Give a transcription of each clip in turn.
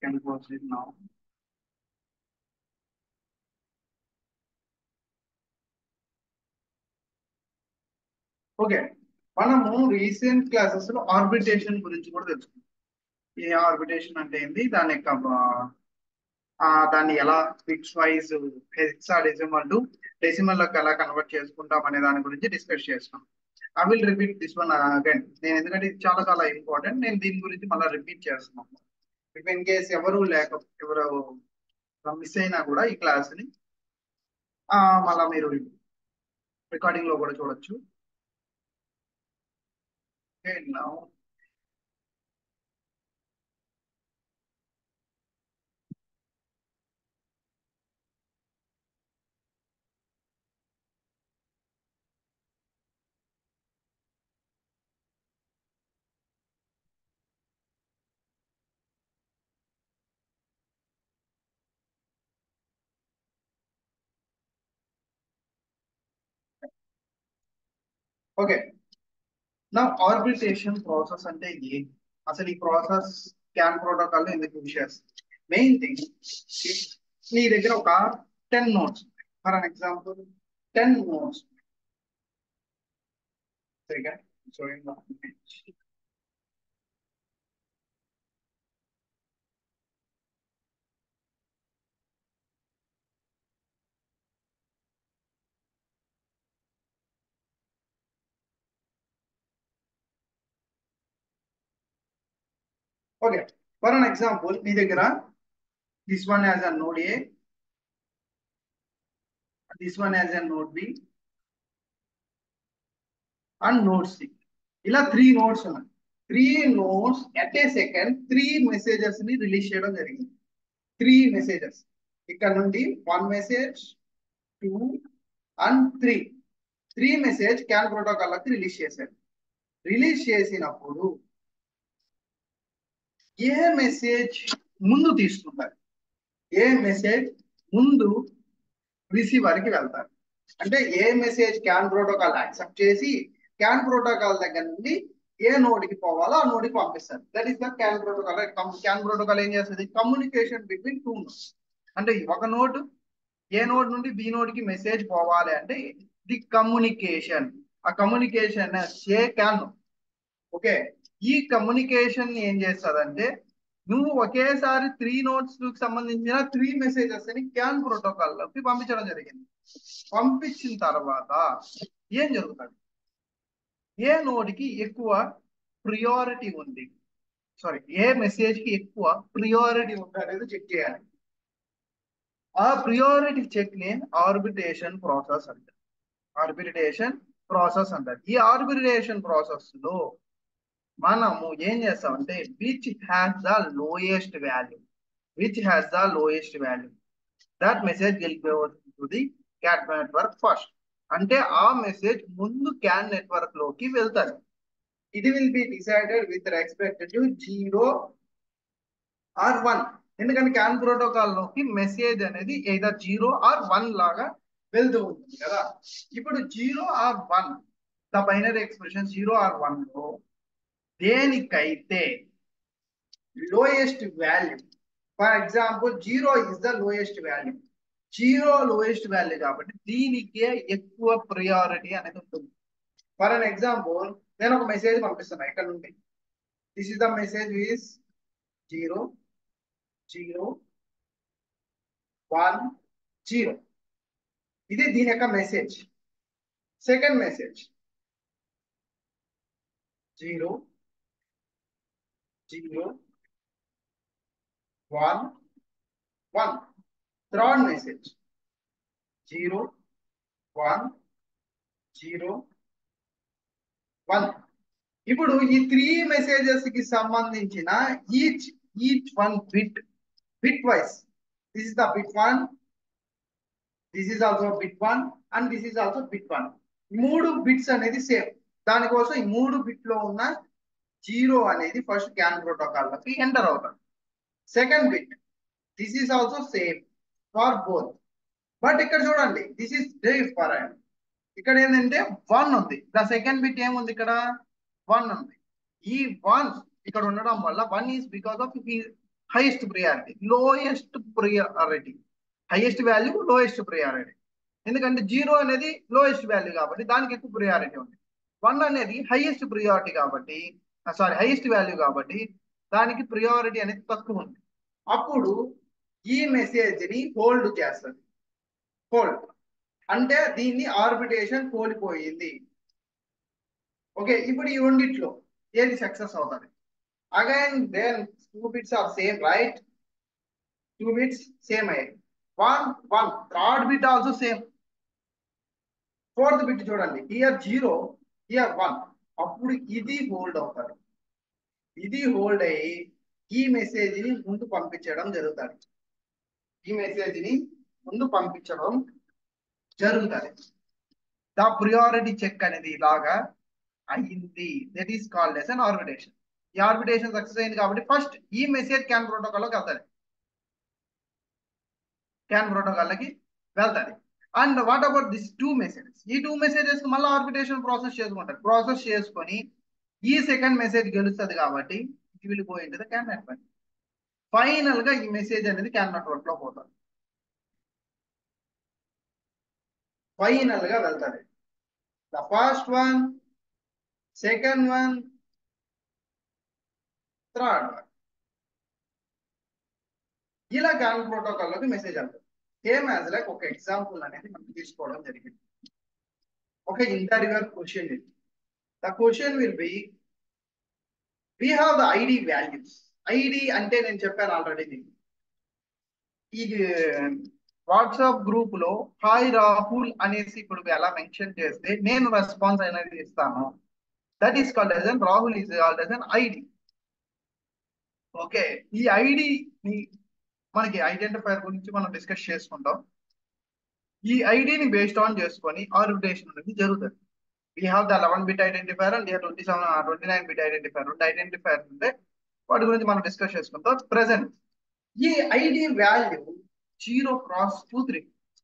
can proceed now. Okay మనము recent classes లో arbitration గురించి కూడా తెలుసుకున్నాం ఏ ఆర్బిటేషన్ అంటే ఏంది దాని యొక్క ఆ, దాన్ని ఎలా fix wise hexadecimal to decimal లోకి ఎలా కన్వర్ట్ చేసుకుంటాం అనే దాని గురించి డిస్కస్ చేస్తాం I will repeat this one again నేను ఎందుకంటే ఇది చాలా చాలా ఇంపార్టెంట్ నేను దీని గురించి మళ్ళీ రిపీట్ చేస్తున్నాను ఇఫ్ ఇన్ కేస్ ఎవరు లేక ఎవరు మిస్ అయినా కూడా ఈ క్లాస్ ని ఆ, మళ్ళా మీరు రికార్డింగ్ లో కూడా చూడొచ్చు Okay, now ఓకే నా ఆర్బిటేషన్ ప్రాసెస్ అంటే ఏంటి అసలు ఈ ప్రాసెస్ క్యాన్ ప్రోటోకాల్ ఎందుకు యూజ్ చేస్తాం మెయిన్ థింగ్ నీ దగ్గర ఒక ten nodes for an example ten nodes సరిగా showing the image. Okay for an example మీ దగ్గర this one as a node A this one as a node B and node C ఇలా three nodes ఉన్నాయి three nodes at a second three messages ని release చేయడం జరిగింది three messages ఇక్కడ నుండి one message two and three three message CAN protocol కి release చేశారు release చేసినప్పుడు ఏ మెసేజ్ ముందు తీసుకుంటారు ఏ మెసేజ్ ముందు రిసీవర్ కి వెళ్తారు అంటే A message CAN protocol accept చేసి క్యాన్ ప్రోటోకాల్ దగ్గర నుండి ఏ నోడ్ కి పోవాలో ఆ నోడ్ కి పంపిస్తారు that is the CAN protocol CAN protocol ఏం చేస్తుంది కమ్యూనికేషన్ బిట్వీన్ టూ నోడ్స్ అంటే ఒక నోడ్ ఏ నోడ్ నుండి బి నోడ్ కి మెసేజ్ పోవాలి అంటే ది కమ్యూనికేషన్ ఆ కమ్యూనికేషన్ షే క్యాన్ ఓకే ఈ కమ్యూనికేషన్ ఏం చేస్తుందంటే నువ్వు ఒకేసారి త్రీ నోట్స్ కి సంబంధించిన త్రీ మెసేజెస్ ని క్యాన్ ప్రోటోకాల్ లోకి పంపించడం జరిగింది పంపించిన తర్వాత ఏం జరుగుతుంది ఏ నోడ్ కి ఎక్కువ ప్రియారిటీ ఉంది సారీ ఏ మెసేజ్ కి ఎక్కువ ప్రియారిటీ ఉంది అనేది చెక్ చేయాలి ఆ ప్రియారిటీ చెక్ ని ఆర్బిటేషన్ ప్రాసెస్ అంటారు ఆర్బిటేషన్ ప్రాసెస్ అంటారు ఈ ఆర్బిటేషన్ ప్రాసెస్ లో మనము ఏం చేస్తామంటే which has the lowest value which has the lowest value that message will go to the క్యాట్ నెట్వర్క్ ఫస్ట్ అంటే ఆ మెసేజ్ ముందు క్యాన్ నెట్వర్క్ లోకి వెళ్తారు ఇది will be decided with respect to zero or one ఎందుకంటే క్యాన్ ప్రోటోకాల్ లోకి message అనేది ఏదర్ జీరో ఆర్ వన్ లాగా వెళ్తూ ఉంటుంది కదా ఇప్పుడు zero or one the binary expression zero or one లో దేనికైతే lowest value for example zero is the lowest value zero lowest value కాబట్టి దీనికే ఎక్కువ ప్రియారిటీ అనేది ఉంటుంది ఫర్ అన్ ఎగ్జాంపుల్ నేను ఒక మెసేజ్ పంపిస్తున్నా ఇక్కడ నుండి this is the message is zero zero one zero ఇది దీని యొక్క message second message zero zero one one third message zero one zero one ఇప్పుడు ఈ త్రీ మెసేజెస్ కి సంబంధించిన each each one bit bitwise this is the bit one this is also bit one and this is also bit one మూడు bits అనేది same దానికోసం ఈ మూడు bit లో ఉన్న జీరో అనేది ఫస్ట్ క్యాన్ ప్రోటోకాల్ లోకి ఎంటర్ అవుతాం second bit this is also same for both but ఇక్కడ చూడండి దిస్ ఇస్ డిఫరెంట్ ఇక్కడ ఏంటంటే వన్ ఉంది ద సెకండ్ బిట్ ఏముంది ఇక్కడ వన్ ఉంది ఈ వన్ ఇక్కడ ఉండడం వల్ల one is because of highest priority lowest priority highest value lowest priority ఎందుకంటే జీరో అనేది లోయెస్ట్ వాల్యూ కాబట్టి దానికి ఎక్కువ ప్రియారిటీ ఉంది వన్ అనేది హైయెస్ట్ ప్రియారిటీ కాబట్టి సారీ హైయెస్ట్ వాల్యూ కాబట్టి దానికి ప్రియారిటీ అనేది తక్కువ ఉంది అప్పుడు ఈ మెసేజ్ ని హోల్డ్ చేస్తుంది హోల్డ్ అంటే దీన్ని ఆర్బిటేషన్ కోల్పోయింది ఓకే ఇప్పుడు ఈ రెండిట్లో ఏది సక్సెస్ అవుతుంది again then two bits are same right two bits same అయ్యాయి one one third bit also same fourth bit చూడండి హియర్ జీరో హియర్ వన్ అప్పుడు ఇది హోల్డ్ అవుతుంది ఇది హోల్డ్ అయ్యి ఈ మెసేజ్ ని ముందు పంపించడం జరుగుతుంది ఈ మెసేజ్ ని ముందు పంపించడం జరుగుతుంది ద ప్రియారిటీ చెక్ అనేది ఇలాగా అయింది that is called as an arbitration ఈ ఆర్బిటేషన్ సక్సెస్ అయింది కాబట్టి ఫస్ట్ ఈ మెసేజ్ క్యాన్ ప్రోటోకాల్లోకి వెళ్తుంది క్యాన్ ప్రోటోకాల్కి వెళ్తుంది and what about this two messages ఈ టూ మెసేజెస్ మళ్ళీ ఆర్బిటేషన్ ప్రాసెస్ చేసుకుంటారు ప్రాసెస్ చేసుకొని ఈ సెకండ్ మెసేజ్ గెలుస్తుంది కాబట్టి it will go into the CAN network final గా ఈ మెసేజ్ అనేది క్యాన్ నెట్వర్క్ లో పోతుంది ఫైనల్ గా వెళ్తుంది the first one second one third one ఇలా క్యాన్ ప్రోటోకాల్లోకి మెసేజ్ వెళ్తుంది సేమ్ యాజ్ లైక్ ఒక ఎగ్జాంపుల్ అనేది మనం తీసుకోవడం జరిగింది ఒక ఇంటర్వ్యూర్ క్వశ్చన్ ఇది the question will be we have the ID values ID అంటే నేను చెప్పాను ఆల్రెడీ మీకు ఈ వాట్సాప్ గ్రూప్ లో హాయ్ రాహుల్ అనేసి ఇప్పుడు ఎలా మెన్షన్ చేస్తే నేను రెస్పాన్స్ అనేది ఇస్తాను that is called as an Rahul is called as an ID okay ఈ ఐడి మనకి ఐడెంటిఫైర్ గురించి మనం డిస్కస్ చేసుకుంటాం ఈ ఐడిని బేస్డ్ ఆన్ చేసుకొని ఆర్బిటేషన్ అనేది జరుగుతుంది we have the eleven bit identifier and twenty seven twenty nine bit identifier రెండు ఐడెంటిఫైర్ ఉంటే వాటి గురించి మనం డిస్కస్ చేసుకుంటాం ప్రెసెంట్ ఈ ID value zero cross two three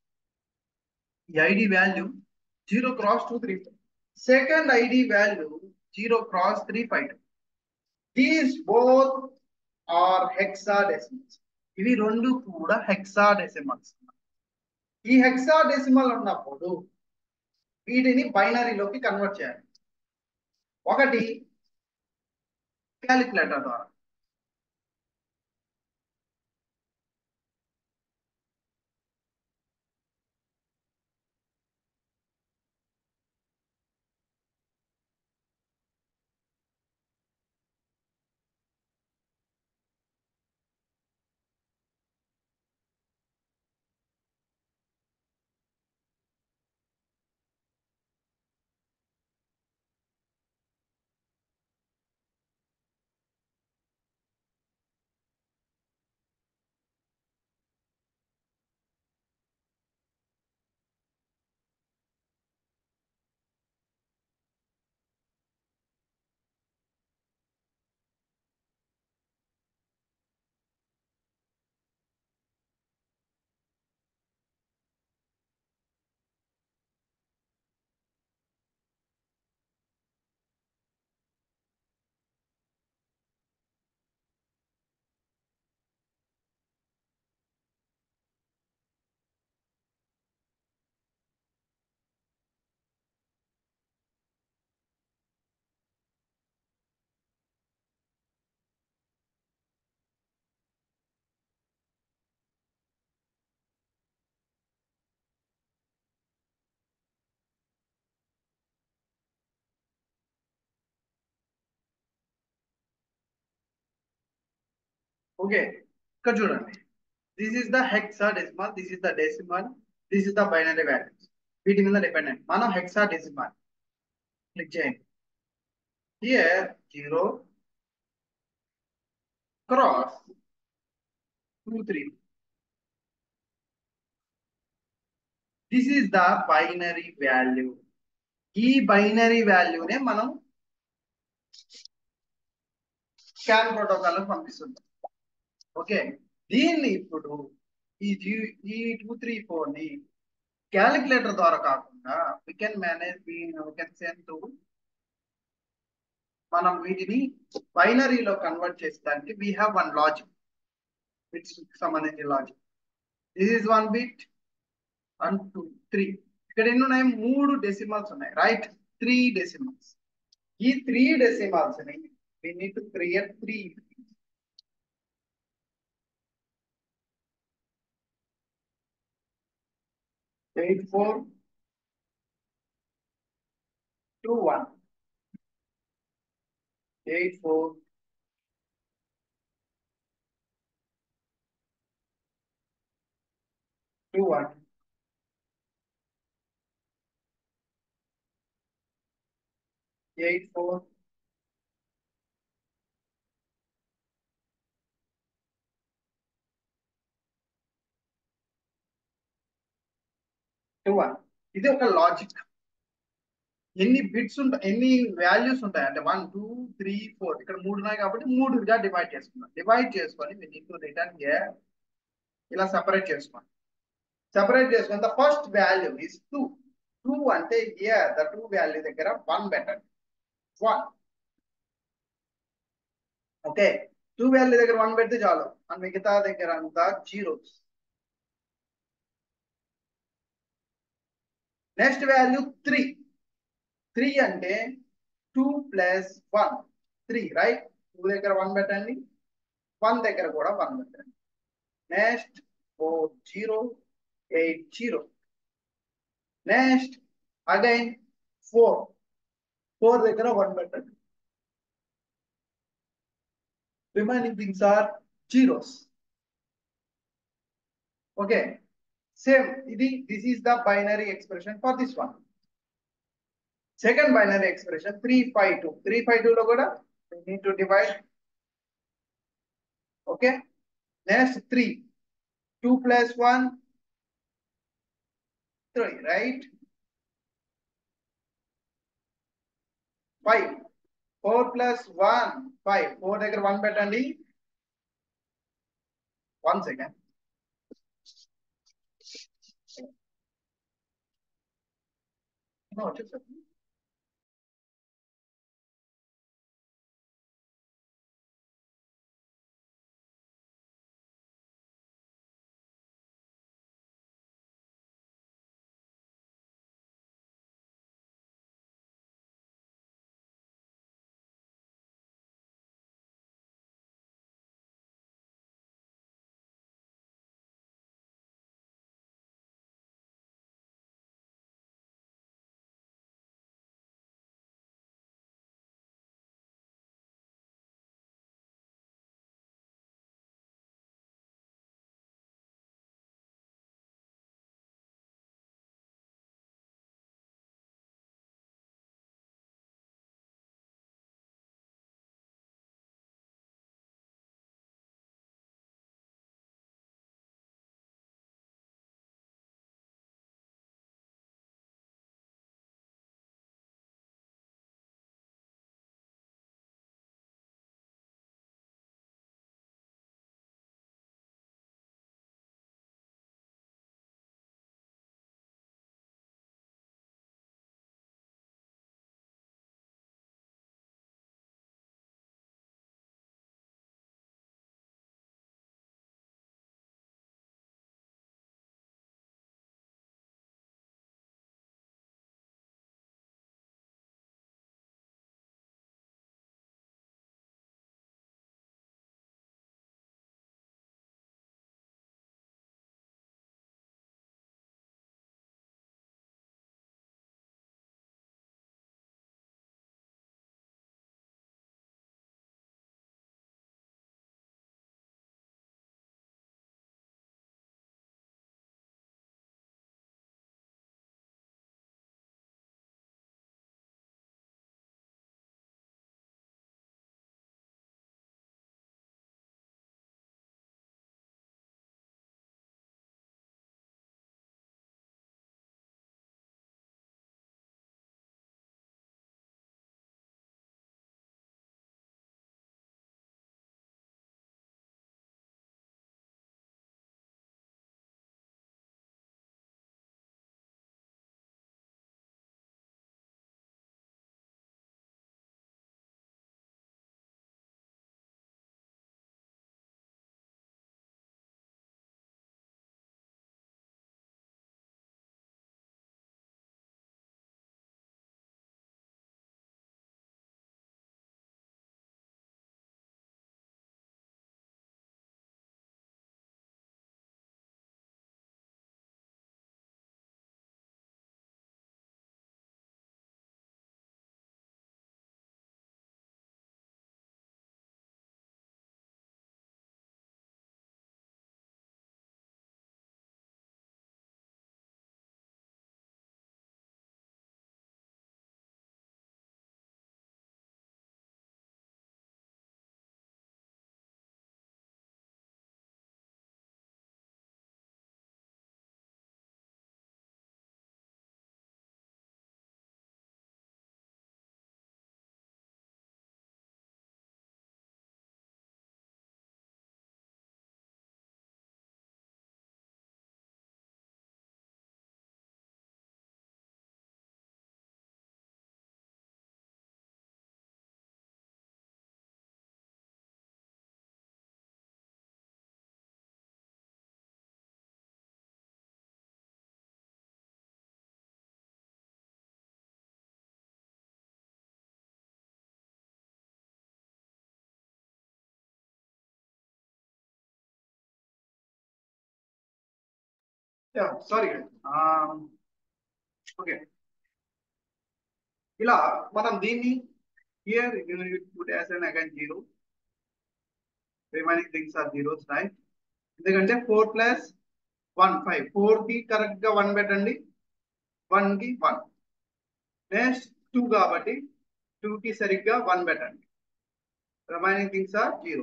ఈ ID value zero cross two three second ID value zero cross three five these both are hexadecimals ఇవి రెండు కూడా హెక్సా డెసిమల్స్ ఈ హెక్సా డెసిమల్ ఉన్నప్పుడు వీటిని బైనరీలోకి కన్వర్ట్ చేయాలి ఒకటి క్యాలిక్యులేటర్ ద్వారా ఓకే ఇక్కడ చూడండి this is the hexadecimal this is the decimal this is the binary values వీటి మీద డిపెండెంట్ మనం హెక్సా డెసిమల్ క్లిక్ చేయండి here zero cross two three this is the binary value ఈ బైనరీ వాల్యూనే మనం స్కాన్ ప్రోటోకాల్ పంపిస్తుంది okay దీన్ని ఇప్పుడు ఈ జీ ఈ టూ త్రీ ఫోర్ ని క్యాలిక్యులేటర్ ద్వారా కాకుండా we can manage we can send to మనం వీటిని బైనరీలో కన్వర్ట్ చేసడానికి we have one logic bits సంబంధించిన logic this is one bit one two three ఇక్కడ ఎన్ని ఉన్నాయి మూడు డెసిమల్స్ ఉన్నాయి రైట్ త్రీ డెసిమల్స్ ఈ త్రీ డెసిమల్స్ ని we need to create three eight four two one eight four two one eight four two one ఇది ఒక logic ఎన్ని బిట్స్ ఉంటాయి ఎన్ని వాల్యూస్ ఉంటాయి అంటే వన్ టూ త్రీ ఫోర్ ఇక్కడ మూడు ఉన్నాయి కాబట్టి మూడుగా డివైడ్ చేసుకున్నాం డివైడ్ చేసుకొని మీ నీకు రిటర్న్ ఇలా సెపరేట్ చేసుకోండి సెపరేట్ చేసుకుని the first value is two two అంటే ఏ ద టూ వాల్యూ దగ్గర వన్ పెట్టండి వన్ ఓకే టూ వాల్యూ దగ్గర వన్ పెడితే చాలు అండ్ మిగతా దగ్గర అంతా zeros next value three three అంటే two plus one three right two దగ్గర వన్ పెట్టండి వన్ దగ్గర కూడా వన్ పెట్టండి next four zero eight zero next again four four దగ్గర వన్ పెట్టండి remaining things are zeros okay same ఇది this is the binary expression for this one second binary expression three five two three five two లో కూడా need to divide okay next three two plus one three right five four plus one five four దగ్గర one పెట్టండి one second వచ్చేసరికి sorry okay ఇలా మనం దీన్ని here put as an again zero remaining things are zeros right ఎందుకంటే four plus one five four కి correct గా one పెట్టండి వన్ కి వన్ నెక్స్ట్ టూ కాబట్టి టూ కి సరిగ్గా వన్ పెట్టండి రిమైనింగ్ థింగ్స్ ఆర్ జీరో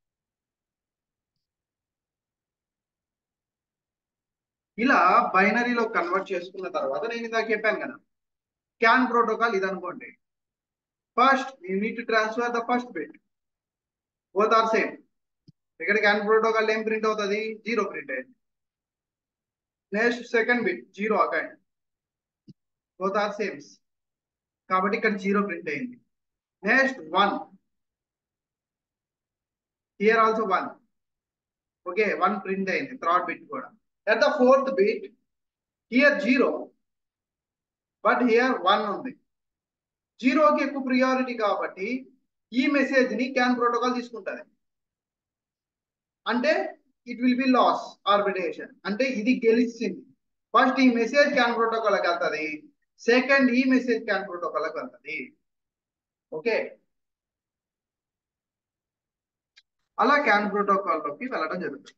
ఇలా బైనరీలో కన్వర్ట్ చేసుకున్న తర్వాత నేను ఇందాక చెప్పాను కదా క్యాన్ ప్రోటోకాల్ ఇది అనుకోండి first you need to transfer the first bit both are same ఇక్కడ క్యాన్ ప్రోటోకాల్ ఏం ప్రింట్ అవుతుంది జీరో ప్రింట్ అయింది నెక్స్ట్ సెకండ్ బిట్ జీరో అకైండ్ బోత్ ఆర్ సేమ్స్ కాబట్టి ఇక్కడ జీరో ప్రింట్ అయింది next one here also one okay one print అయింది third bit కూడా at the fourth bit here zero but here one ఉంది జీరోకి ఎక్కువ ప్రియారిటీ కాబట్టి ఈ మెసేజ్ ని క్యాన్ ప్రోటోకాల్ తీసుకుంటుంది అంటే it will be loss arbitration అంటే ఇది గెలిచింది ఫస్ట్ ఈ మెసేజ్ క్యాన్ ప్రోటోకాల్కి వెళ్తుంది సెకండ్ ఈ మెసేజ్ క్యాన్ ప్రోటోకాల్కి వెళ్తుంది ఓకే అలా క్యాన్ ప్రోటోకాల్లోకి వెళ్ళడం జరుగుతుంది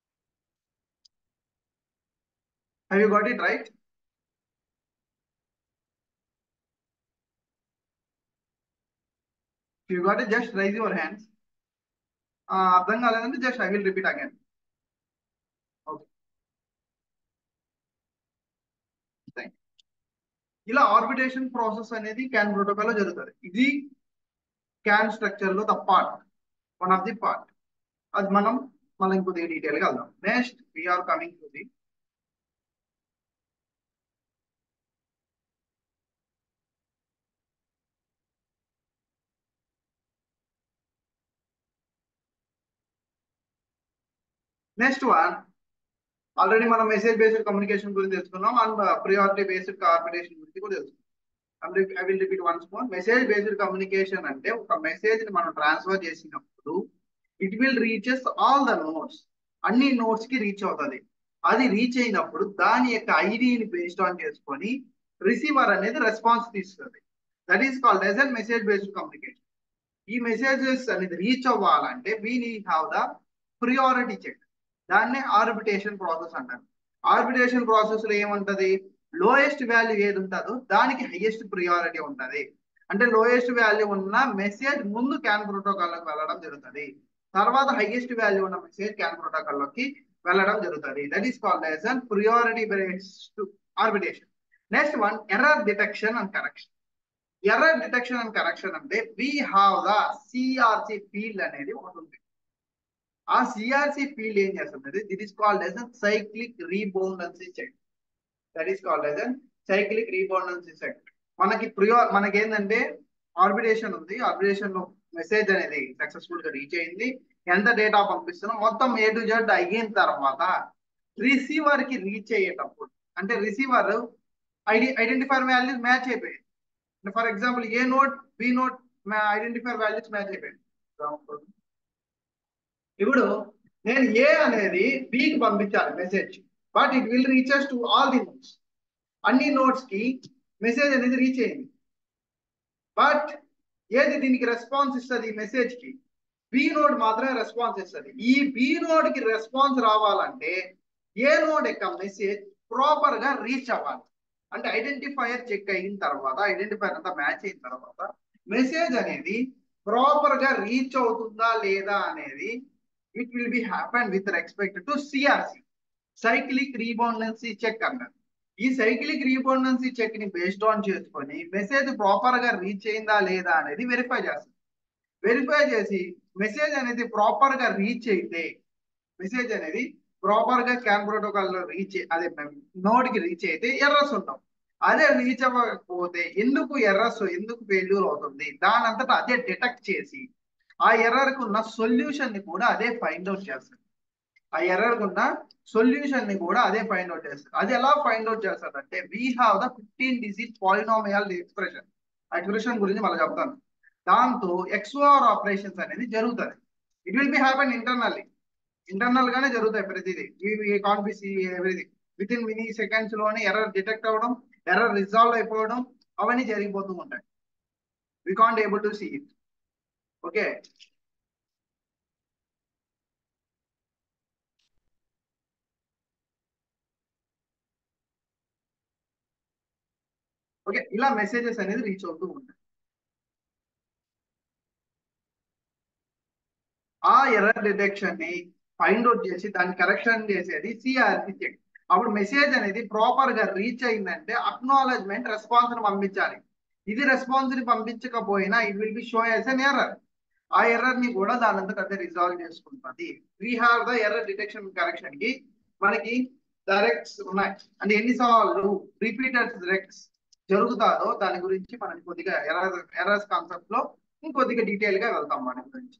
Have you got it right? If you got it, just raise your hands. అర్థం కాలేదంటే just I will repeat again okay ఇలా ఆర్బిటేషన్ ప్రాసెస్ అనేది క్యాన్ ప్రోటోకాల్ లో జరుగుతుంది ఇది క్యాన్ స్ట్రక్చర్ లో the part one of the part అది మనం మళ్ళీ ఇంకొద్దిగా డీటెయిల్ గా వెళ్దాం next we're coming to the next one already మనం మెసేజ్ బేస్డ్ కమ్యూనికేషన్ గురించి తెలుసుకున్నాం అండ్ ప్రియారిటీ బేస్డ్ కార్పొరేషన్ గురించి కూడా తెలుసుకున్నాం I will repeat once more message based communication అంటే ఒక మెసేజ్ ని మనం ట్రాన్స్ఫర్ చేసినప్పుడు it will reaches all the notes అన్ని నోట్స్ కి రీచ్ అవుతుంది అది రీచ్ అయినప్పుడు దాని యొక్క ఐడిని బేస్డ్ ఆన్ చేసుకొని రిసీవర్ అనేది రెస్పాన్స్ తీస్తుంది that is called as an message based communication ఈ మెసేజెస్ అనేది రీచ్ అవ్వాలంటే we need have the priority check దాన్నే ఆర్బిటేషన్ ప్రాసెస్ అంటారు ఆర్బిటేషన్ ప్రాసెస్ లో ఏముంటది లోయెస్ట్ వాల్యూ ఏది ఉంటుందో దానికి హైయెస్ట్ ప్రియారిటీ ఉంటది అంటే లోయెస్ట్ వాల్యూ ఉన్న మెసేజ్ ముందు క్యాన్ ప్రోటోకాల్ లోకి వెళ్ళడం జరుగుతుంది తర్వాత హైయెస్ట్ వాల్యూ ఉన్న మెసేజ్ క్యాన్ ప్రోటోకాల్ లోకి వెళ్ళడం జరుగుతుంది that is called as an priority based arbitration next one error detection and correction error detection and correction అంటే we have the CRC field అనేది ఒకటి ఉంది ఆ సిఆర్సి ఫీల్డ్ ఏం చేస్తుంది that is called as cyclic redundancy check that is called as cyclic redundancy check మనకి ప్రియో మనకి ఏంటంటే ఆర్బిటేషన్ ఉంది ఆర్బిటేషన్ లో మెసేజ్ అనేది సక్సెస్ఫుల్ గా రీచ్ అయింది ఎంత డేటా పంపిస్తున్నాం మొత్తం ఏ టు జెడ్ అయిన తర్వాత రిసీవర్ కి రీచ్ అయ్యేటప్పుడు అంటే receiver ID identifier values match అయిపోయాయి for example A note B note identifier values match అయిపోయాయి ఇప్పుడు నేను ఏ అనేది బికి పంపించాలి message but it will reaches to all the notes అన్ని నోట్స్ కి మెసేజ్ అనేది రీచ్ అయింది బట్ ఏది దీనికి రెస్పాన్స్ ఇస్తుంది ఈ మెసేజ్ కి బి నోడ్ మాత్రమే రెస్పాన్స్ ఇస్తుంది ఈ బి నోడ్ కి రెస్పాన్స్ రావాలంటే ఏ నోడ్ యొక్క మెసేజ్ ప్రాపర్ గా రీచ్ అవ్వాలి అంటే ఐడెంటిఫైయర్ చెక్ అయిన తర్వాత ఐడెంటిఫైర్ అంతా మ్యాచ్ అయిన తర్వాత మెసేజ్ అనేది ప్రాపర్ గా రీచ్ అవుతుందా లేదా అనేది it will be happen with respect to CRC cyclic redundancy check అంటారు ఈ సైక్లిక్ రీబౌండెన్సీ చెక్ ని బేస్డ్ ఆన్ చేసుకొని మెసేజ్ ప్రాపర్ గా రీచ్ అయిందా లేదా అనేది వెరిఫై చేస్తుంది వెరిఫై చేసి మెసేజ్ అనేది ప్రాపర్ గా రీచ్ అయితే మెసేజ్ అనేది ప్రాపర్ గా క్యాన్ ప్రోటోకాల్ లో రీచ్ అదే నోడ్ కి రీచ్ అయితే ఎర్రర్స్ ఉంటాం అదే రీచ్ అవ్వకపోతే ఎందుకు ఎర్రర్స్ ఎందుకు ఫెయిల్యూర్ అవుతుంది దాని అంతటా అదే డిటెక్ట్ చేసి ఆ ఎర్రర్ కు ఉన్న సొల్యూషన్ ని కూడా అదే ఫైండ్ అవుట్ చేస్తుంది ఆ ఎర్రర్ కు ఉన్న సొల్యూషన్ ని కూడా అదే ఫైండ్ అవుట్ చేస్తుంది అది ఎలా ఫైండ్ అవుట్ చేస్తుంది అంటే we have the fifteen digit polynomial expression ఆ ఎక్స్ప్రెషన్ గురించి మళ్ళీ చెప్తాను దాంతో ఎక్స్ఓఆర్ ఆపరేషన్స్ అనేది జరుగుతుంది it will be happen internally internal గానే జరుగుతాయి ప్రతిదీ కాన్ఫిసి everything with in mini seconds లోనే ఎర్రర్ డిటెక్ట్ అవ్వడం ఎర్రర్ రిజాల్వ్ అయిపోవడం అవన్నీ జరిగిపోతూ ఉంటాయి we can't able to see it okay okay ఇలా మెసేజెస్ అనేది రీచ్ అవుతూ ఉంటాయి ఆ ఎర్రర్ డిటెక్షన్ ని ఫైండ్ అవుట్ చేసి దాన్ని కరెక్షన్ చేసేది సిఆర్పి చెక్ అప్పుడు మెసేజ్ అనేది ప్రాపర్ గా రీచ్ అయిందంటే అక్నాలజ్మెంట్ రెస్పాన్స్ ని పంపించాలి ఇది రెస్పాన్స్ ని పంపించకపోయినా it will be show as an error ఆ ఎర్రర్ ని కూడా దాని అంతటా అదే రిజాల్వ్ చేసుకుంటుంది we have the error detection correction కి మనకి డైరెక్ట్స్ ఉన్నాయి అంటే ఎన్నిసార్లు రిపీటెడ్ డైరెక్ట్స్ జరుగుతాదో దాని గురించి మనం కొద్దిగా ఎర్రర్ ఎర్రర్స్ కాన్సెప్ట్ లో ఇంకొద్దిగా డీటెయిల్ గా వెళ్తాం వాటి గురించి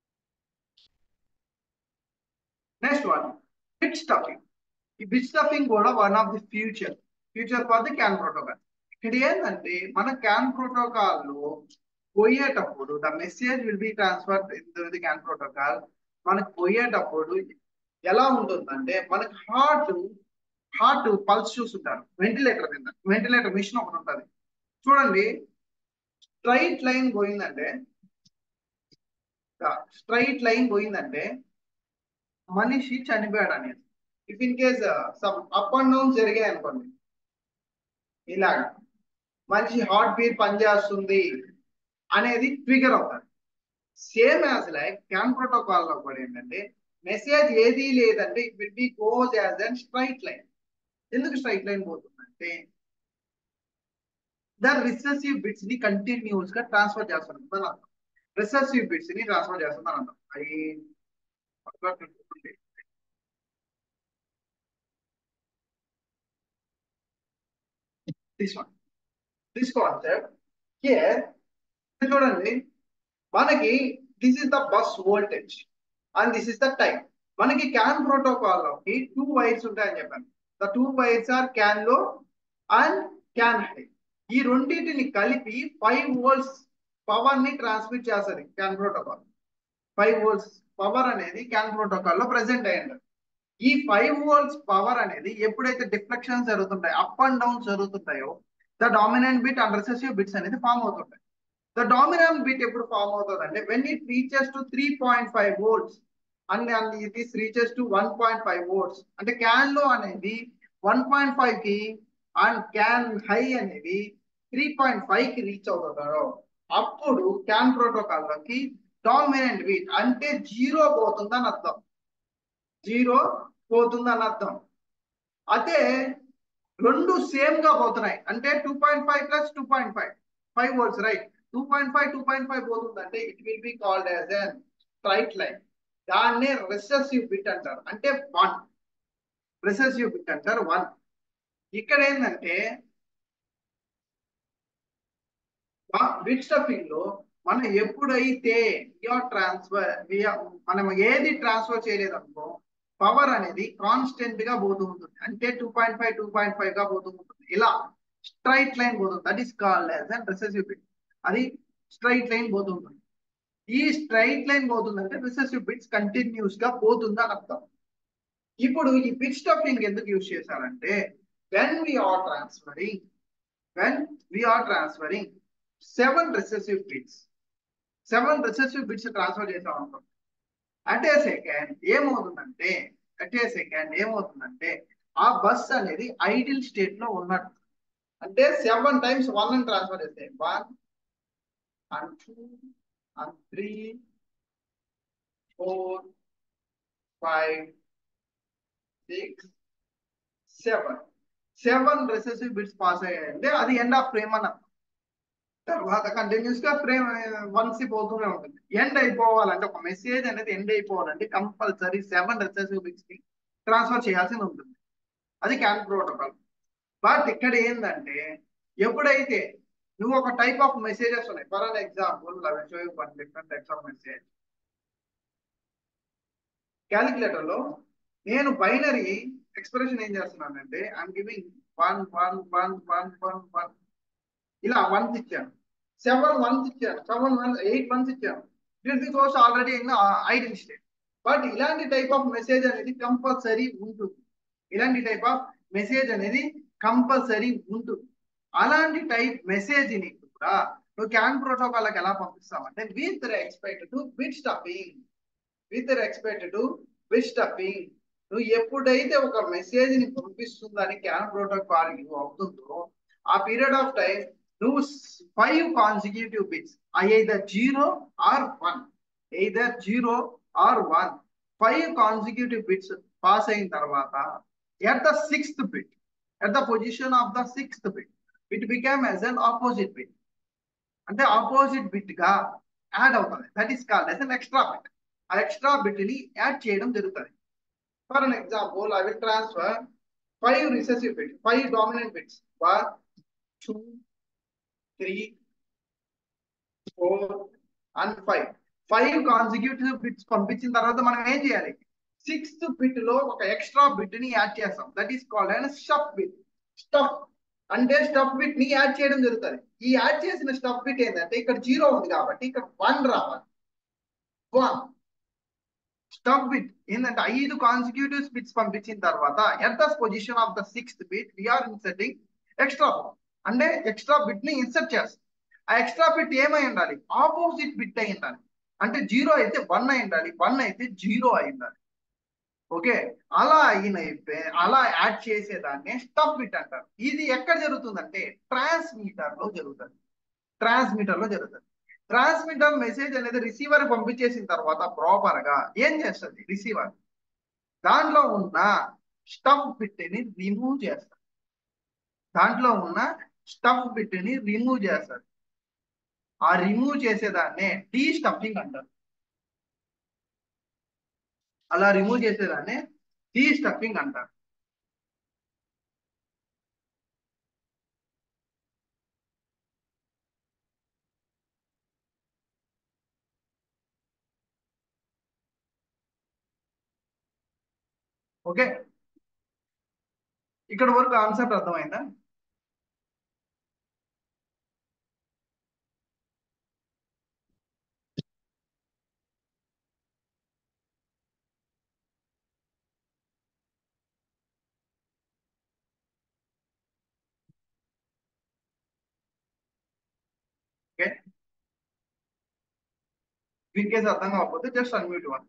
నెక్స్ట్ వన్ బిట్ స్టఫింగ్ ఈ బిట్ స్టఫింగ్ కూడా one of the future future for the CAN protocol ఇక్కడ ఏంటంటే మన క్యాన్ ప్రోటోకాల్ లో పోయేటప్పుడు the message will be transfer the CAN protocol మనకు పోయేటప్పుడు ఎలా ఉంటుందంటే మనకి హార్ట్ హార్ట్ పల్స్ చూస్తుంటారు వెంటిలేటర్ కింద వెంటిలేటర్ మిషన్ ఒకటి ఉంటుంది చూడండి స్ట్రైట్ లైన్ పోయిందంటే స్ట్రైట్ లైన్ పోయిందంటే మనిషి చనిపోయాడు అనేది if in case some up and down జరిగాయి అనుకోండి ఇలాగా మనిషి హార్ట్ బీట్ పనిచేస్తుంది అనేది ట్రిగర్ అవుతుంది same as like CAN protocol లో కూడా ఏంటంటే మెసేజ్ ఏది లేదంటే it will be goes as an straight line ఎందుకు స్ట్రైట్ లైన్ పోతుందంటే ద రిసెసివ్ బిట్స్ ని కంటిన్యూస్ గా ట్రాన్స్ఫర్ చేస్తుంది అని అర్థం రిసెసివ్ బిట్స్ ని ట్రాన్స్ఫర్ చేస్తుంది అని అర్థం అవి this one this concept here చూడండి మనకి this is the bus voltage and this is the time మనకి క్యాన్ ప్రోటోకాల్ లోకి టూ వైర్స్ ఉంటాయని చెప్పాను the two wires are CAN low and CAN high ఈ రెండింటిని కలిపి ఫైవ్ వోల్ట్స్ పవర్ ని ట్రాన్స్మిట్ చేస్తుంది CAN protocol five volts power అనేది క్యాన్ ప్రోటోకాల్ లో ప్రెసెంట్ అయ్యింది ఈ ఫైవ్ వోల్ట్స్ పవర్ అనేది ఎప్పుడైతే డిఫ్లెక్షన్స్ జరుగుతుంటాయో అప్ అండ్ డౌన్ జరుగుతుంటాయో the dominant bit and recessive bits అనేది ఫామ్ అవుతుంటాయి ద డామినెంట్ బిట్ ఎప్పుడు ఫామ్ అవుతుంది అంటే when it reaches to three point five volts and and it is reaches to one point five volts అంటే CAN low అనేది one point five కి and CAN high అనేది three point five కి reach అవుతుందో అప్పుడు CAN protocol లోకి dominant bit అంటే zero పోతుందని అర్థం జీరో పోతుందని అర్థం అదే రెండు సేమ్ గా పోతున్నాయి అంటే two point five plus two point five five volts right two point five two point five పోతుంది అంటే it will be called as an straight line దాన్నే రిసెసివ్ బిట్ అంటారు అంటే వన్ రిసెసివ్ బిట్ అంటారు వన్ ఇక్కడ ఏంటంటే బిట్ స్టఫింగ్ లో మనం ఎప్పుడైతే ట్రాన్స్ఫర్ మనం ఏది ట్రాన్స్ఫర్ చేయలేదు అనుకో పవర్ అనేది కాన్స్టెంట్ గా పోతూ ఉంటుంది అంటే two point five two point five గా పోతూ ఉంటుంది ఇలా స్ట్రైట్ లైన్ పోతుంది that is called as and recessive bit అది స్ట్రైట్ లైన్ పోతుంటుంది ఈ స్ట్రైట్ లైన్ పోతుందంటే రిసెసివ్ బిట్స్ కంటిన్యూస్ గా పోతుంది అని అర్థం ఇప్పుడు ఈ బిట్ స్టఫింగ్ ఎందుకు యూజ్ చేశారంటే when we're transferring when we're transferring seven recessive bits seven recessive bits transfer చేసాం అనుకోండి అట్ ఏ సెకండ్ ఏమవుతుందంటే అట్ ఏ సెకండ్ ఏమవుతుందంటే ఆ బస్ అనేది ఐడిల్ స్టేట్ లో ఉన్నట్టు అంటే సెవెన్ టైమ్స్ వన్ అని ట్రాన్స్ఫర్ చేస్తే one and two and three four five six seven seven recessive bits pass అయ్యాయంటే అది ఎండ్ ఆఫ్ ఫ్రేమ్ అని తర్వాత కంటిన్యూస్ గా ఫ్రేమ్ వన్స్ పోతూనే ఉంటుంది ఎండ్ అయిపోవాలంటే ఒక మెసేజ్ అనేది ఎండ్ అయిపోవాలంటే కంపల్సరీ సెవెన్ రెసెసివ్ బిట్స్ కి ట్రాన్స్ఫర్ చేయాల్సి ఉంటుంది అది క్యాన్ ప్రోటోకాల్ బట్ ఇక్కడ ఏంటంటే ఎప్పుడైతే నువ్వు ఒక టైప్ ఆఫ్ మెసేజెస్ ఉన్నాయి for an example show you one different types of message calculator లో నేను బైనరీ ఎక్స్ప్రెషన్ ఏం చేస్తున్నానంటే I'm giving one one one one one one ఇలా వన్స్ ఇచ్చాను సెవెన్ వన్స్ ఇచ్చాను సెవెన్ వన్ ఎయిట్ వన్స్ ఇచ్చాను this is also already in identity state but ఇలాంటి type of message అనేది కంపల్సరీ ఉంటుంది ఇలాంటి టైప్ ఆఫ్ మెసేజ్ అనేది కంపల్సరీ ఉంటుంది అలాంటి టైప్ మెసేజ్ ని కూడా నువ్వు క్యాన్ ప్రోటోకాల్కి ఎలా పంపిస్తావంటే with respect to bit stuffing with respect to bit stuffing నువ్వు ఎప్పుడైతే ఒక మెసేజ్ ని పంపిస్తుందని క్యాన్ ప్రోటోకాల్ అవుతుందో ఆ పీరియడ్ ఆఫ్ టైం నువ్వు five consecutive bits either zero or one either zero or one five consecutive bits pass అయిన తర్వాత at the sixth bit at the position of the sixth bit it become as an opposite bit అంటే opposite bit గా add అవుతుంది that is called as an extra bit ఆ extra bit ని add చేయడం జరుగుతుంది for an example I will transfer five recessive bits five dominant bits one two three four and five five consecutive bits పంపించిన తర్వాత మనం ఏం చేయాలి sixth bit లో ఒక ఎక్స్ట్రా బిట్ ని యాడ్ చేస్తాం that is called and stuff bit stuff అంటే స్టఫ్ బిట్ ని యాడ్ చేయడం జరుగుతుంది ఈ యాడ్ చేసిన స్టఫ్ బిట్ ఏంటంటే ఇక్కడ జీరో ఉంది కాబట్టి ఇక్కడ వన్ రావాలి వన్ స్టఫ్ బిట్ ఏంటంటే ఐదు కాన్సిక్యూటివ్ బిట్స్ పంపించిన తర్వాత at the position of the sixth bit we're inserting extra అంటే ఎక్స్ట్రా బిట్ ని ఇన్సర్ట్ చేస్తాం ఆ ఎక్స్ట్రా బిట్ ఏమై ఉండాలి ఆపోజిట్ బిట్ అయి ఉండాలి అంటే జీరో అయితే వన్ అయి ఉండాలి వన్ అయితే జీరో అయి ఉండాలి ఓకే అలా అయినైతే అలా యాడ్ చేసేదాన్ని స్టఫ్ బిట్ అంటారు ఇది ఎక్కడ జరుగుతుందంటే ట్రాన్స్మీటర్ లో జరుగుతుంది ట్రాన్స్మీటర్ లో జరుగుతుంది ట్రాన్స్మిటర్ మెసేజ్ అనేది రిసీవర్ పంపించేసిన తర్వాత ప్రాపర్ గా ఏం చేస్తుంది రిసీవర్ దాంట్లో ఉన్న స్టఫ్ బిట్ ని రిమూవ్ చేస్తారు దాంట్లో ఉన్న స్టఫ్ బిట్ ని రిమూవ్ చేస్తారు ఆ రిమూవ్ చేసేదాన్నే డీ స్టఫింగ్ అంటారు అలా రిమూవ్ చేసేదాన్నే డీ స్టఫింగ్ అంటారు ఓకే ఇక్కడ వరకు కాన్సెప్ట్ అర్థమైందా ఓకే ఇన్ కేసు అర్థం కాకపోతే just unmute one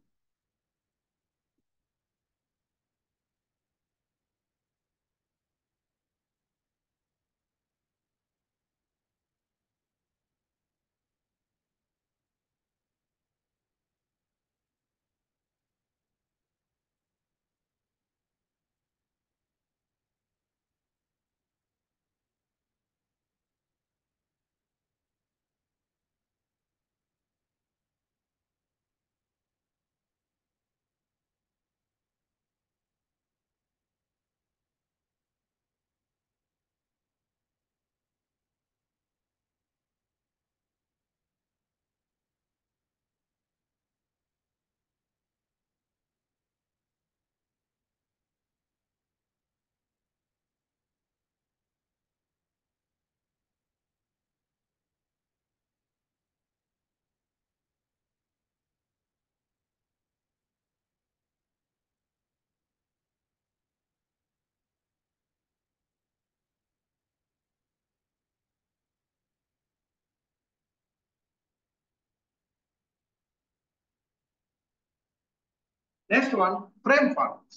next one frame forms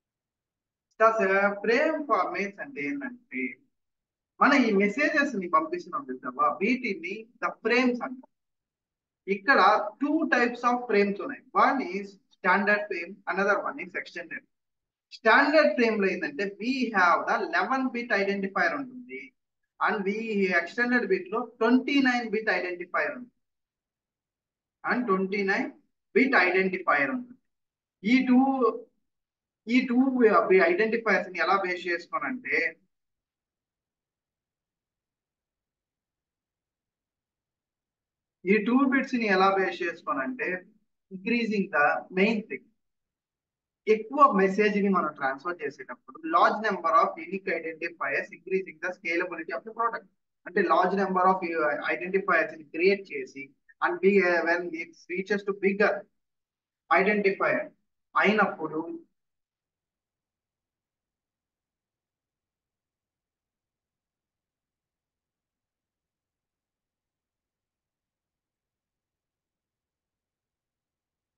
frame formats అంటే ఏంటంటే మన ఈ మెసేజెస్ ని పంపిస్తున్నాం చూద్దామా వీటిని ద ఫ్రేమ్స్ అంటాం ఇక్కడ టూ టైప్స్ ఆఫ్ ఫ్రేమ్స్ ఉన్నాయి one is standard frame another one is extended standard frame లో ఏంటంటే we have the eleven bit identifier ఉంటుంది అండ్ వి ఎక్స్టెండెడ్ బిట్ లో ట్వంటీ నైన్ బిట్ ఐడెంటిఫైర్ ఉంటుంది and twenty nine bit identifier ఉంటుంది ఈ two ఈ two identifiers ని ఎలా బేస్ చేసుకోనంటే ఈ టూ బిట్స్ ని ఎలా బేస్ చేసుకోనంటే ఇంక్రీజింగ్ ద మెయిన్ థింగ్ ఎక్కువ మెసేజ్ ని మనం ట్రాన్స్ఫర్ చేసేటప్పుడు large number of unique identifiers increasing the scalability of the product అంటే లార్జ్ నెంబర్ ఆఫ్ ఐడెంటిఫైయర్స్ ని క్రియేట్ చేసి and b when its reaches to bigger identifier అయినప్పుడు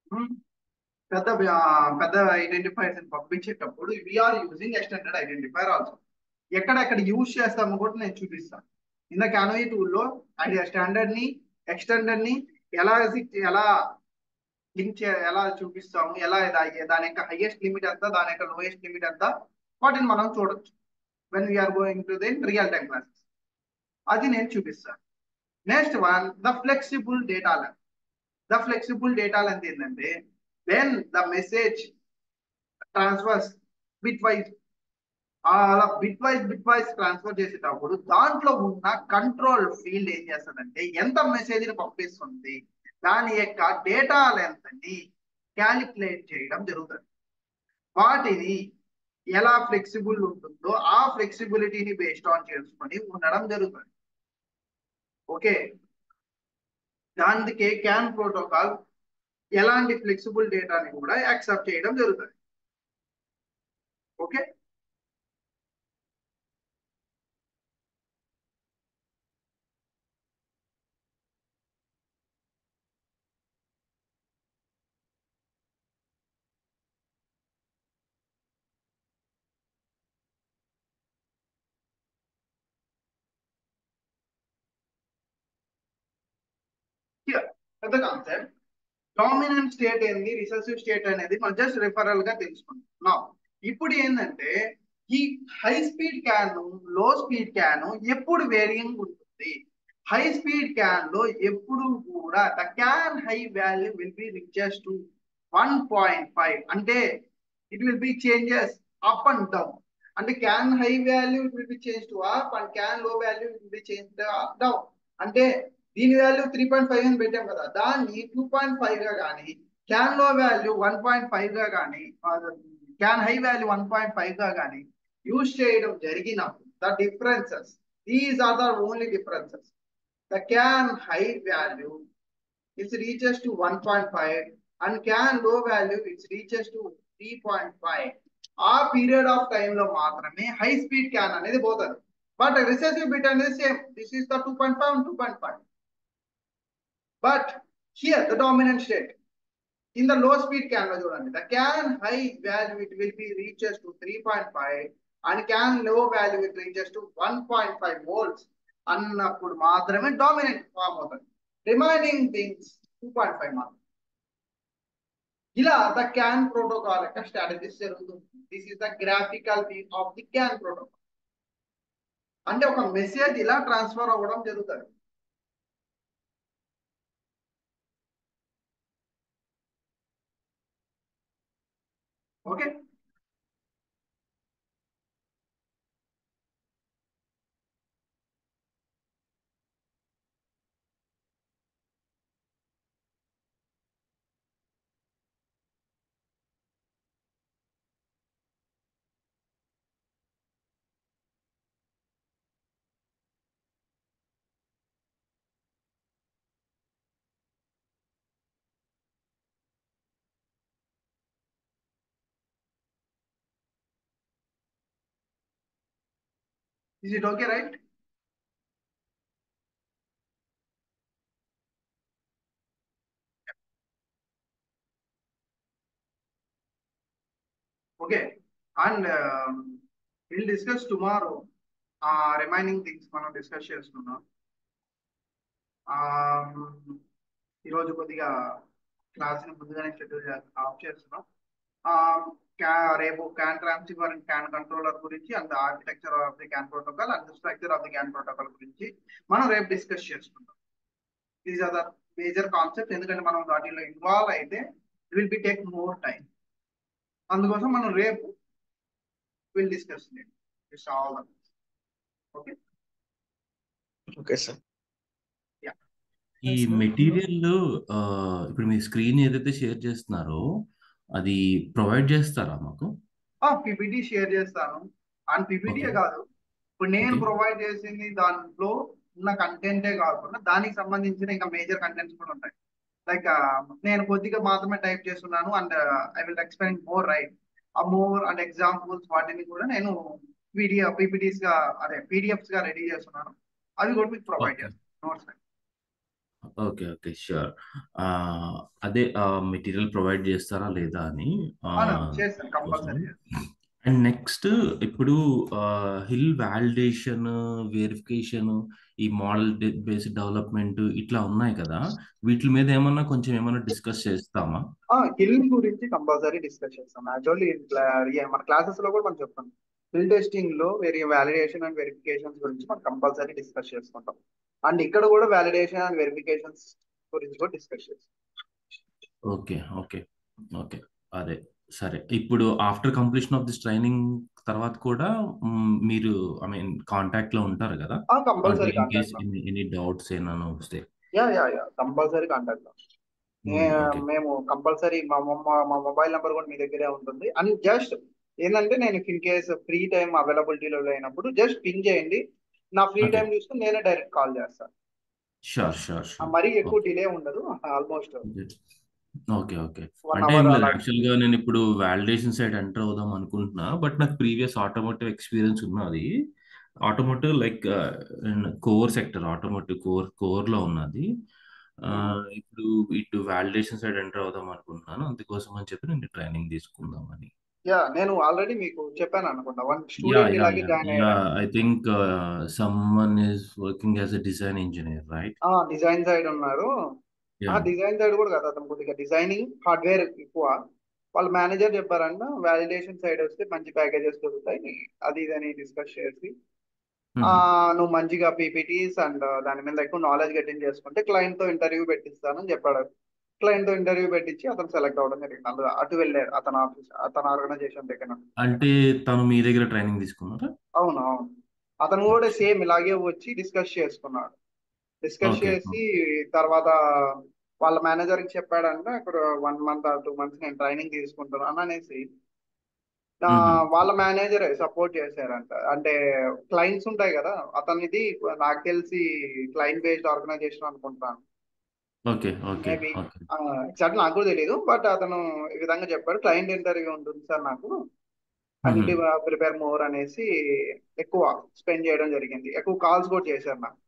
um, పెద్ద ఆ, పెద్ద ఐడెంటిఫైర్స్ పంపించేటప్పుడు we are using extended identifier also ఎక్కడెక్కడ use చేస్తామో కూడా నేను చూపిస్తాను ఇంద క్యానోయి టూల్లో ఐడియా స్టాండర్డ్ ని ఎక్స్టెండెడ్ ని ఎలా ఎలా లింక్ చే ఎలా చూపిస్తాము ఎలా దా- దాని యొక్క హైయెస్ట్ లిమిట్ ఎంత దాని యొక్క లోయెస్ట్ లిమిట్ ఎంత వాటిని మనం చూడొచ్చు when we are going to the real time classes అది నేను చూపిస్తాను next one the flexible data length the flexible data length ఏంటంటే when the message transfers bit wise అలా bit wise bit wise transfer చేసేటప్పుడు దాంట్లో ఉన్న కంట్రోల్ ఫీల్డ్ ఏం చేస్తుందంటే ఎంత మెసేజ్ ని పంపిస్తుంది దాని యొక్క డేటా లెంత్ ని క్యాలిక్యులేట్ చేయడం జరుగుతుంది వాటిని ఎలా ఫ్లెక్సిబుల్ ఉంటుందో ఆ ఫ్లెక్సిబిలిటీని బేస్డ్ ఆన్ చేసుకొని ఉండడం జరుగుతుంది ఓకే దానికే క్యాన్ ప్రోటోకాల్ ఎలాంటి ఫ్లెక్సిబుల్ డేటాని కూడా యాక్సెప్ట్ చేయడం జరుగుతుంది okay Here, the concept. Dominant state ఏంది రిసెసివ్ స్టేట్ అనేది మనం జస్ట్ రిఫరల్ గా తెలుసుకుంటున్నాం ఇప్పుడు ఏంటంటే ఈ high speed CAN low speed CAN ఎప్పుడు వేరియింగ్ ఉంటుంది హై స్పీడ్ క్యాన్ లో ఎప్పుడు కూడా the CAN high value will be reaches to one point five అంటే it will be changes up and down అంటే CAN high value it will be change to up and CAN low value it will be change down అంటే దీని value three point five అని పెట్టాం కదా దాన్ని two point five గా కానీ can low value one point five గా కానీ CAN high value one point five గా కానీ యూజ్ చేయడం జరిగినప్పుడు the differences these are the only differences the CAN high value its reaches to one point five and CAN low value its reaches to three point five ఆ period of time లో మాత్రమే high speed CAN అనేది పోతుంది but recessive bit అనేది same this is the two point five two point five But here the dominant state in the low speed can చూడండి the can high value it will be reaches to 3.5 and can low value it reaches to 1.5 volts అన్నప్పుడు మాత్రమే dominant form అవుతుంది remaining things two point five మాత్రం ఇలా the CAN protocol యొక్క strategies జరుగుతుంది this is the graphical view of the CAN protocol అంటే ఒక message ఇలా ట్రాన్స్ఫర్ అవ్వడం జరుగుతుంది okay Is it okay, right? Okay, and um, we'll discuss tomorrow. Uh, remaining things మనం డిస్కస్ చేసుకుందాం ఈరోజు కొద్దిగా క్లాస్ని ముందుగానే షెడ్యూల్ ఆఫ్ చేస్తున్నాం రేపు CAN transfer and CAN controller గురించి and architecture of the CAN protocol and structure of the CAN protocol గురించి మనం రేపు డిస్కస్ చేసుకుందాం these are the major concept ఎందుకంటే మనం వాటిలో ఇన్వాల్వ్ అయితే will be take more time అందుకోసం మనం రేపు will discuss it's all okay okay sir ఈ మెటీరియల్ ఇప్పుడు మీ స్క్రీన్ ఏదైతే షేర్ చేస్తున్నారో అది ప్రొవైడ్ చేస్తారా మాకు పీపీటీ షేర్ చేస్తాను అండ్ పీపీటీయే Okay. కాదు ఇప్పుడు నేను Okay. ప్రొవైడ్ చేసింది దాంట్లో ఉన్న కంటెంటే కాకుండా దానికి సంబంధించిన ఇంకా మేజర్ కంటెంట్స్ కూడా ఉంటాయి లైక్ నేను కొద్దిగా మాత్రమే టైప్ చేస్తున్నాను and I will explain more right ఆ మోర్ అండ్ ఎగ్జాంపుల్స్ వాటిని కూడా నేను పీడిఎఫ్ పీపీటీస్ గా అదే పీడిఎఫ్స్ గా రెడీ చేస్తున్నాను అవి కూడా మీకు ప్రొవైడ్ Okay. చేస్తాను నోట్స్ ఓకే ఓకే షూర్ అదే మెటీరియల్ ప్రొవైడ్ చేస్తారా లేదా అని అవును చేస్తాను కంపల్సరీ అండ్ నెక్స్ట్ ఇప్పుడు హిల్ వాలిడేషన్ వెరిఫికేషన్ ఈ మోడల్ బేస్డ్ డెవలప్మెంట్ ఇట్లా ఉన్నాయి కదా వీటి మీద ఏమన్నా కొంచెం ఏమన్నా డిస్కస్ చేస్తామా హిల్ గురించి కంపల్సరీ డిస్కస్ చేస్తాం యాక్చువల్లీ మన క్లాసెస్ లో కూడా మనం చెప్తాం హిల్ టెస్టింగ్ లో వేరే వ్యాలిడేషన్ అండ్ వెరిఫికేషన్స్ గురించి మనం కంపల్సరీ డిస్కస్ చేసుకుంటాం అండ్ ఇక్కడ కూడా వ్యాలిడేషన్ అండ్ వెరిఫికేషన్స్ గురించి కూడా డిస్కస్ చేస్తాం ఓకే ఓకే ఓకే అదే సరే ఇప్పుడు after completion of this training తర్వాత కూడా మ్, మీరు ఐ మీన్ కాంటాక్ట్ లో ఉంటారు కదా compulsory in case contact any doubts ఏమైనా వస్తే yeah yeah yeah compulsory contact okay మేము కంపల్సరీ మా మా మా మొబైల్ నెంబర్ కూడా మీ దగ్గరే ఉంటుంది అండ్ జస్ట్ ఏంటంటే నేను ఇన్ కేస్ ఫ్రీ టైం అవైలబిలిటీలో లేనప్పుడు జస్ట్ పింగ్ చేయండి నా ఫ్రీ ఓకే టైం చూసుకుని నేనే డైరెక్ట్ కాల్ చేస్తాను షూర్ షూర్ ఆ, షూర్ మరీ ఎక్కువ ఓకే డిలే ఉండదు ఆల్మోస్ట్ ఓకే ఓకే వన్ అంటే ఏం అవర్ లేదు అలా యాక్చువల్ గా నేను ఇప్పుడు వాలిడేషన్ సైడ్ ఎంటర్ అవుదాం అనుకుంటున్నా బట్ నాకు ప్రీవియస్ ఆటోమోటివ్ ఎక్స్పీరియన్స్ ఉన్నది automotive like core sector automotive core core లో ఉన్నది ఆ, ఇప్పుడు ఇటు వాలిడేషన్ సైడ్ ఎంటర్ అవుదాం అనుకుంటున్నాను అందుకోసం అని చెప్పి నేను ట్రైనింగ్ తీసుకుందామని యా నేను ఆల్రెడీ మీకు చెప్పాను అనుకుంటా వన్ యా స్టూడెంట్ యా ఇలాగే యా జాయిన్ యా అయ్యాడు I think someone is working as a design engineer right ఆ డిజైన్ సైడ్ ఉన్నారు ఆ యా డిజైన్ సైడ్ కూడా కదా అతను కొద్దిగా డిజైనింగ్ హార్డ్వేర్ ఎక్కువ వాళ్ళ మేనేజర్ చెప్పారంట వ్యాలిడేషన్ సైడ్ వస్తే మంచి ప్యాకేజెస్ దొరుకుతాయి అది ఇది అని డిస్కస్ చేసి ఆ నువ్వు మంచిగా పీపీటీస్ అండ్ దాని మీద ఎక్కువ నాలెడ్జ్ గెటిన్ చేసుకుంటే క్లయింట్ తో ఇంటర్వ్యూ పెట్టిస్తానని చెప్పాడు క్లయింట్ తో ఇంటర్వ్యూ పెట్టించి అతను సెలెక్ట్ అవ్వడం జరిగింది అందులో అటు వెళ్ళాడు అతను ఆఫీస్ అతను ఆర్గనైజేషన్ దగ్గర అంటే తను మీ దగ్గర ట్రైనింగ్ తీసుకున్నారా అవును అవును అతను కూడా సేమ్ ఇలాగే వచ్చి డిస్కస్ చేసుకున్నాడు డిస్కస్ ఓకే చేసి తర్వాత వాళ్ళ మేనేజర్ కి చెప్పాడంట ఇక్కడ one month or two months నేను ట్రైనింగ్ తీసుకుంటున్నాను అనేసి ఆ, వాళ్ళ మేనేజర్ సపోర్ట్ చేశారంట అంటే క్లయింట్స్ ఉంటాయి కదా అతనిది నాకు తెలిసి క్లయింట్ బేస్డ్ ఆర్గనైజేషన్ అనుకుంటాను okay okay maybe okay exact నాకు కూడా తెలియదు బట్ అతను ఈ విధంగా చెప్పాడు క్లయింట్ ఇంటర్వ్యూ ఉంటుంది సార్ నాకు ఐ నీడ్ ప్రిపేర్ మోర్ అనేసి ఎక్కువ స్పెండ్ చేయడం జరిగింది ఎక్కువ కాల్స్ కూడా చేశారు నాకు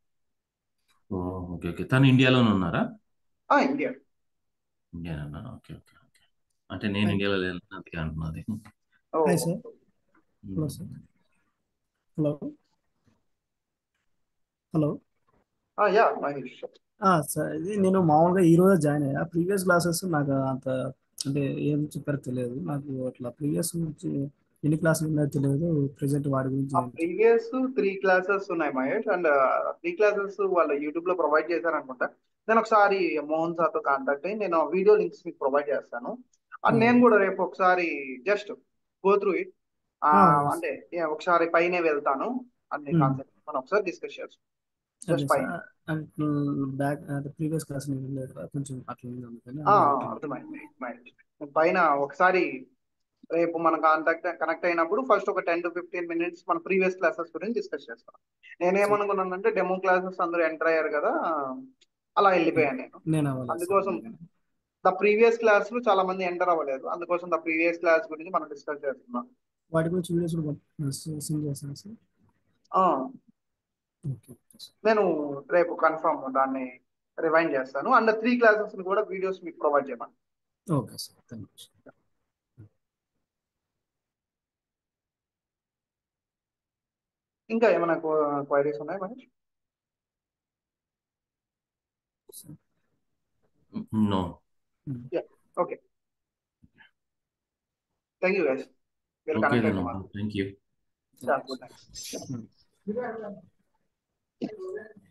ఓకే ఓకే తను ఇండియాలోనే ఉన్నారా ఆ, ఇండియా ఇండియానా ఓకే ఓకే ఓకే అంటే నేను ఇండియాలో లేను అందుకే అంటున్నది ఓ hi sir hello sir hello hello yeah Mahesh sir ఇది నేను మామూలుగా ఈ రోజే జాయిన్ అయ్యా ప్రీవియస్ క్లాసెస్ నాకు అంత అంటే ఏం చెప్పారో తెలియదు నాకు అట్లా ప్రీవియస్ నుంచి ఎన్ని క్లాసులు ఉన్నాయో తెలియదు ప్రెసెంట్ వాటి గురించి ఆ ఏం చెప్ప- ప్రీవియస్ త్రీ క్లాసెస్ ఉన్నాయి మహేష్ అండ్ త్రీ క్లాసెస్ వాళ్ళు యూట్యూబ్ లో ప్రొవైడ్ చేశారనుకుంటా నేను ఒకసారి మోహన్ సార్ తో కాంటాక్ట్ అయ్యి నేను వీడియో లింక్స్ మీకు ప్రొవైడ్ చేస్తాను అండ్ నేను కూడా రేపు ఒకసారి జస్ట్ గో త్రూ ఇట్ ఆ, అంటే yeah, ఒకసారి పైనే వెళ్తాను అన్ని Hmm. కాన్సెప్ట్ మనం ఒకసారి డిస్కస్ చేస్తాం అదే జస్ట్ పైన సార్ అంటే బ్యాక్ అంటే ప్రీవియస్ క్లాస్ నేను వెళ్ళలేదు కదా, కొంచెం అట్లా ఉంది అందుకని ఆ, అందులో అట్లా అర్థమైంది మహేష్ పైన ఒకసారి రేపు మనం కాంటాక్ట్ కనెక్ట్ అయినప్పుడు ఫస్ట్ ఒక టెన్ టు ఫిఫ్టీన్ మినిట్స్ మన ప్రీవియస్ క్లాసెస్ గురించి డిస్కస్ చేస్తాం నేనేమనుకున్నానంటే డెమో క్లాసెస్ అందరూ ఎంటర్ అయ్యారు కదా అలా వెళ్ళిపోయాను నేను నేను అవ్వలేదు సార్ అందుకోసం అందుకని ద ప్రీవియస్ క్లాస్ లో చాలా మంది ఎంటర్ అవ్వలేదు అందుకోసం ద ప్రీవియస్ క్లాస్ గురించి మనం డిస్కస్ చేస్తున్నాం వాటి గురించి వీడియోస్ కూడా సెండ్ చేస్తాను సార్ ఆ, ఓకే ఓకే సార్ నేను రేపు కన్ఫర్మ్ దాన్ని రివైండ్ చేస్తాను అండ్ త్రీ క్లాసెస్ కూడా వీడియోస్ మీకు ప్రొవైడ్ చేయమని okay sir thank you sir ఇంకా ఏమైనా క్వైరీస్ ఉన్నాయా Mahesh no okay thank you guys మీరు ఓకే కనెక్ట్ నో అయ్యారు thank you good night Hmm.